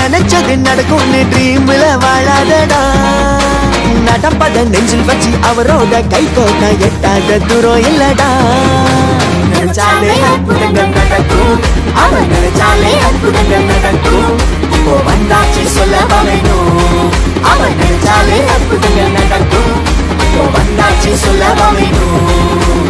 நினைச்சது நடக்கும்னு ட்ரீம்ல வாழாதடா நடப்பத நெஞ்சில் வச்சு அவரோட கை கோட்ட எட்டாத தூரம் இல்லடா நினைச்சாலே அற்புதங்கள் நடக்கும் அவன் நினைச்சாலே அற்புதங்கள் நடக்கும் இப்போ வந்தாச்சு சொல்ல வேணும் அவன் நினைச்சாலே அற்புதங்கள் நடக்கும் இப்போ வந்தாச்சு சொல்ல வேணும்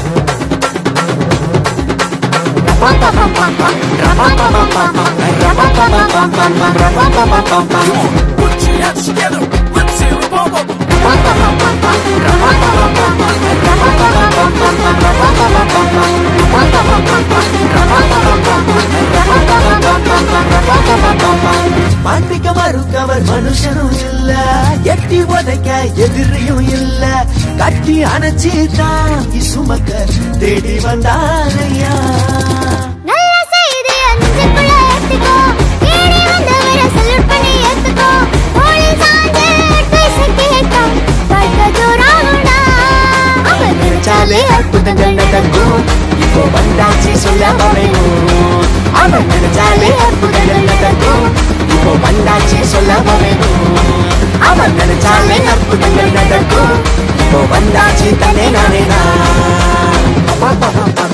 Put your hands together, let's see the bum bum. மாற்றிக்க மறுக்கவர் மனுஷனும் இல்ல எட்டி உதைக்க எதிரியும் இல்ல கட்டி அணைச்சி தாங்கி சுமக்க தேடி வந்தாரையா நல்ல செய்தி அஞ்சுக்குள்ள ஏத்திக்கோ தேடி வந்தவரை சல்யூட் பண்ணி ஏத்துக்கோ தோளில் சாய்ந்து advice கேட்டா வாழ்க்கை ஜோராகும்டா. அவன் நினைச்சாலே அற்புதங்கள் நடக்கும் இப்போ வந்தாச்சு சொல்ல வேணும் அவன் நினைச்சாலே அற்புதங்கள் நடக்கும் இப்போ வந்தாச்சு சொல்ல வேணும் அவன் நினைச்சாலே அற்புதங்கள் நடக்கும் இப்போ வந்தாச்சு தனே நானே நான்